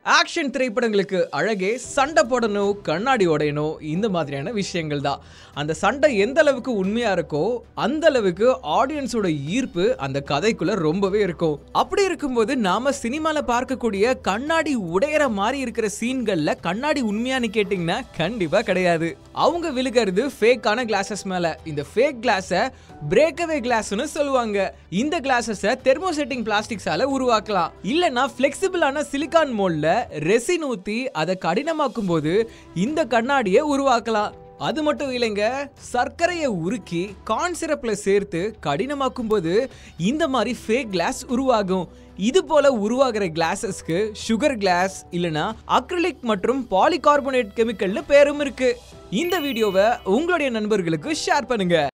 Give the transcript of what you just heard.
action திரைப்படங்களுக்கு அழகே சண்டை போடணும் கண்ணாடி உடையணும் இந்த மாதிரியான விஷயங்கள் தான் அந்த சண்டை எந்த அளவுக்கு உண்மையா இருக்கோ அந்த அளவுக்கு ஆடியன்ஸோட ஈர்ப்பு அந்த கதைக்குள்ள ரொம்பவே இருக்கும் அப்படி இருக்கும்போது நாம சினிமால பார்க்கக்கூடிய கண்ணாடி உடையற மாதிரி இருக்கிற சீன்கள்ல கண்ணாடி உண்மையான்னு கேட்டிங்கன்னா கண்டிப்பா கிடையாது அவங்க விழுகிறது ஃபேக்கான கிளாஸஸ் மேல இந்த ஃபேக் கிளாஸை பிரேக்கவே கிளாஸ்னு சொல்லுவாங்க இந்த கிளாஸஸை தெர்மோசெட்டிங் பிளாஸ்டிக்ஸால உருவாக்கலாம் இல்லனா ஃபிளெக்சிபிளான சிலிகான் மோல்ட்ல ரெசின் ஊத்தி அதை கடினமாக்கும் போது இந்த கண்ணாடியை உருவாக்கலாம் அது மட்டும் இல்லைங்க சர்க்கரையை உருக்கி கார்ன் சிரப்ல சேர்த்து கடினமாக்கும் போது இந்த மாதிரி ஃபேக் கிளாஸ் உருவாகும் இது போல உருவாகிற கிளாஸஸ்க்கு சுகர் கிளாஸ் இல்லனா அக்ரிலிக் மற்றும் பாலிகார்பனேட் கெமிக்கல்னு பேரும் இருக்கு இந்த வீடியோவை உங்களுடைய நண்பர்களுக்கு ஷேர் பண்ணுங்க